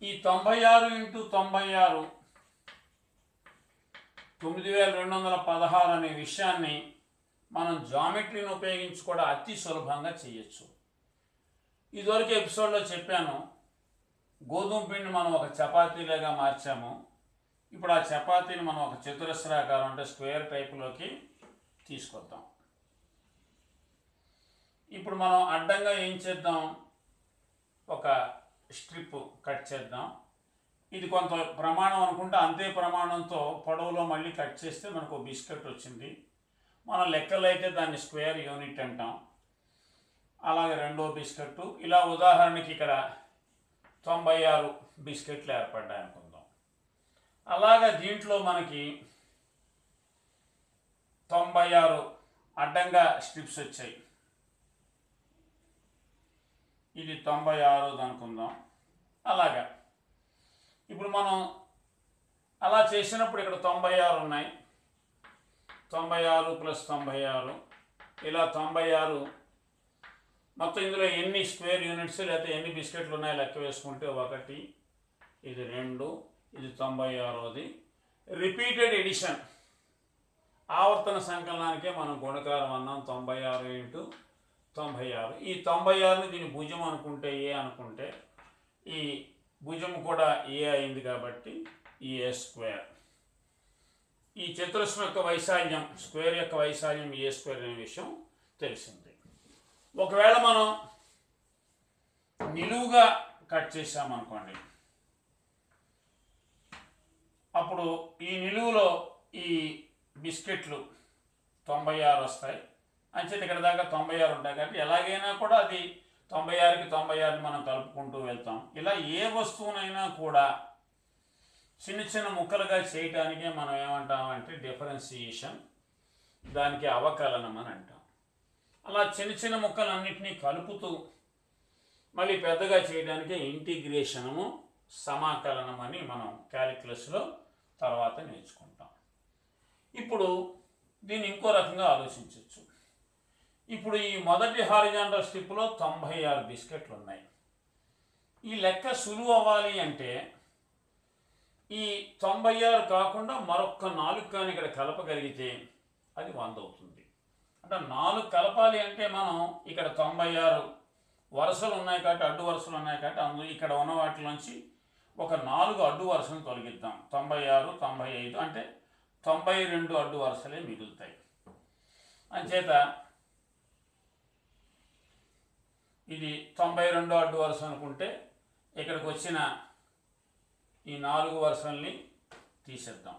ఈ తొంభై ఆరు ఇంటూ తొంభై ఆరు తొమ్మిది వేల రెండు వందల పదహారు అనే విషయాన్ని మనం జామెట్రీని ఉపయోగించి కూడా అతి సులభంగా చేయొచ్చు ఇదివరకు ఎపిసోడ్లో చెప్పాను గోధుమ పిండి మనం ఒక చపాతీలాగా మార్చాము ఇప్పుడు ఆ చపాతీని మనం ఒక చతురస్రాకారం అంటే స్క్వేర్ టైపులోకి తీసుకొద్దాం ఇప్పుడు మనం అడ్డంగా ఏం చేద్దాం ఒక స్ట్రిప్ కట్ చేద్దాం ఇది కొంత ప్రమాణం అనుకుంటే అంతే ప్రమాణంతో పొడవులో మళ్ళీ కట్ చేస్తే మనకు ఒక బిస్కెట్ వచ్చింది మన లెక్కలు అయితే దాన్ని స్క్వేర్ యూనిట్ అంటాం అలాగే రెండో బిస్కెట్ ఇలా ఉదాహరణకి ఇక్కడ తొంభై ఆరు బిస్కెట్లు ఏర్పడ్డాయి అనుకుందాం అలాగా దీంట్లో మనకి తొంభై ఆరు అడ్డంగా స్ట్రిప్స్ వచ్చాయి ఇది తొంభై ఆరోది అనుకుందాం అలాగా ఇప్పుడు మనం అలా చేసినప్పుడు ఇక్కడ తొంభై ఆరు ఉన్నాయి తొంభై ఆరు ప్లస్ తొంభై ఆరు ఇలా తొంభై ఆరు మొత్తం ఇందులో ఎన్ని స్క్వేర్ యూనిట్స్ లేకపోతే ఎన్ని బిస్కెట్లు ఉన్నాయో లెక్క వేసుకుంటే ఒకటి ఇది రెండు ఇది తొంభై ఆరోది రిపీటెడ్ ఎడిషన్ ఆవర్తన సంకలనానికే మనం గుణకారం అన్నాం తొంభై ఆరు ఇంటూ తొంభై ఆరు ఈ తొంభై ఆరుని దీని భుజం అనుకుంటే ఏ అనుకుంటే ఈ భుజం కూడా ఏ అయింది కాబట్టి ఈ ఏ స్క్వేర్ ఈ చతురస్రం యొక్క వైశాల్యం స్క్వేర్ యొక్క వైశాల్యం ఏ స్క్వేర్ అనే విషయం తెలిసింది ఒకవేళ మనం నిలువుగా కట్ చేసామనుకోండి అప్పుడు ఈ నిలువులో ఈ బిస్కెట్లు తొంభై ఆరు వస్తాయి అంచేత ఇక్కడ దాకా తొంభై ఆరు ఉంటాయి కాబట్టి ఎలాగైనా కూడా అది తొంభై ఆరుకి తొంభై ఆరుని మనం కలుపుకుంటూ వెళ్తాం ఇలా ఏ వస్తువునైనా కూడా చిన్న చిన్న ముక్కలుగా చేయటానికే మనం ఏమంటామంటే డిఫరెన్సియేషన్ దానికి అవకలనం అని అంటాం అలా చిన్న చిన్న ముక్కలన్నింటినీ కలుపుతూ మళ్ళీ పెద్దగా చేయడానికే ఇంటిగ్రేషనము సమాకలనం అని మనం క్యాలిక్యులస్లో తర్వాత నేర్చుకుంటాం ఇప్పుడు దీన్ని ఇంకో రకంగా ఆలోచించవచ్చు ఇప్పుడు ఈ మొదటి హారిజాంటల్ స్ట్రిప్లో తొంభై ఆరు బిస్కెట్లు ఉన్నాయి ఈ లెక్క సులువు అవ్వాలి అంటే ఈ తొంభై ఆరు కాకుండా మరొక్క నాలుగు కానీ ఇక్కడ కలపగలిగితే అది వంద అవుతుంది అంటే నాలుగు కలపాలి అంటే మనం ఇక్కడ తొంభై ఆరు వరుసలు ఉన్నాయి కాబట్టి అడ్డు వరుసలు ఉన్నాయి కాబట్టి అందులో ఇక్కడ ఉన్న వాటిలోంచి ఒక నాలుగు అడ్డు వరుసను తొలగిద్దాం తొంభై ఆరు తొంభై ఐదు అంటే తొంభై రెండు అడ్డు వరుసలే మిగులుతాయి అంచేత ఇది తొంభై రెండో అడ్డు వరుస అనుకుంటే ఇక్కడికి వచ్చిన ఈ నాలుగు వరుసల్ని తీసేద్దాం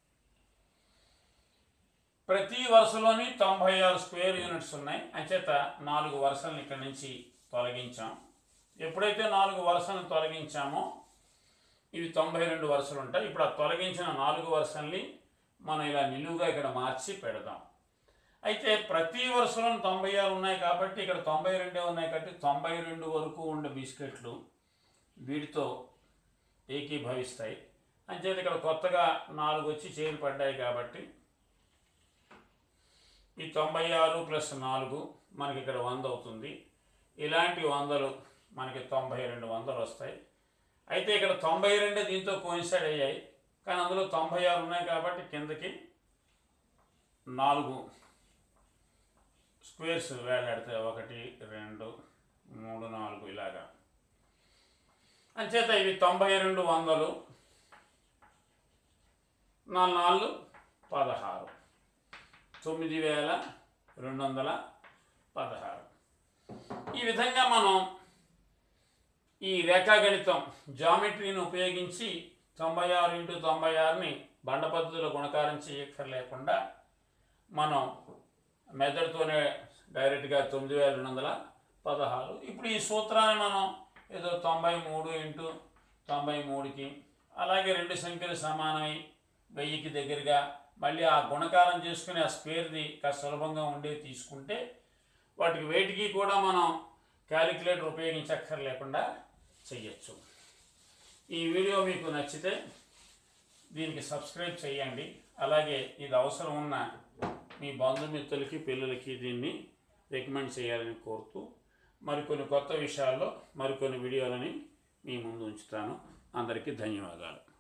ప్రతి వరుసలోని తొంభై ఆరు స్క్వేర్ యూనిట్స్ ఉన్నాయి అంచేత నాలుగు వరుసలను ఇక్కడ నుంచి తొలగించాం ఎప్పుడైతే నాలుగు వరుసలను తొలగించామో ఇవి తొంభై రెండు వరుసలు ఉంటాయి ఇప్పుడు ఆ తొలగించిన నాలుగు వరుసల్ని మనం ఇలా నిలువుగా ఇక్కడ మార్చి పెడదాం అయితే ప్రతి వరుసలో తొంభై ఆరు ఉన్నాయి కాబట్టి ఇక్కడ తొంభై రెండే ఉన్నాయి కాబట్టి తొంభై రెండు వరకు ఉండే బిస్కెట్లు వీటితో ఏకీభవిస్తాయి అంచేత ఇక్కడ కొత్తగా నాలుగు వచ్చి చేరి పడ్డాయి కాబట్టి ఈ తొంభై ఆరు ప్లస్ నాలుగు మనకి ఇక్కడ వంద అవుతుంది ఇలాంటి వందలు మనకి తొంభై రెండు వందలు వస్తాయి అయితే ఇక్కడ తొంభై రెండే దీంతో కోయిన్సైడ్ అయ్యాయి కానీ అందులో తొంభై ఆరు ఉన్నాయి కాబట్టి కిందకి నాలుగు స్క్వేర్స్ వేలాడితే ఒకటి రెండు మూడు నాలుగు ఇలాగా అంచేత ఇవి తొంభై రెండు వందలు నాలుగు నాలుగు పదహారు తొమ్మిది వేల రెండు వందల పదహారు ఈ విధంగా మనం ఈ రేఖాగణితం జామెట్రీని ఉపయోగించి తొంభై ఆరు ఇంటూ తొంభై ఆరుని బండ పద్ధతిలో గుణకారం చేయక్కర్లేకుండా మనం మెథడ్తోనే డైరెక్ట్గా తొమ్మిది వేల రెండు వందల పదహారు ఇప్పుడు ఈ సూత్రాన్ని మనం ఏదో తొంభై మూడు ఇంటూ తొంభై మూడుకి అలాగే రెండు సంఖ్యలు సమానమై వెయ్యికి దగ్గరగా మళ్ళీ ఆ గుణకారం చేసుకుని ఆ స్క్వేర్ది కాస్త సులభంగా ఉండేది తీసుకుంటే వాటికి వేటికి కూడా మనం క్యాలిక్యులేటర్ ఉపయోగించక్కర్లేకుండా చెయ్యొచ్చు ఈ వీడియో మీకు నచ్చితే దీనికి సబ్స్క్రైబ్ చేయండి అలాగే ఇది అవసరం ఉన్న మీ బంధుమిత్రులకి పిల్లలకి దీన్ని రికమెండ్ చేయాలని కోరుతూ మరికొన్ని కొత్త విషయాల్లో మరికొన్ని వీడియోలని మీ ముందు ఉంచుతాను అందరికీ ధన్యవాదాలు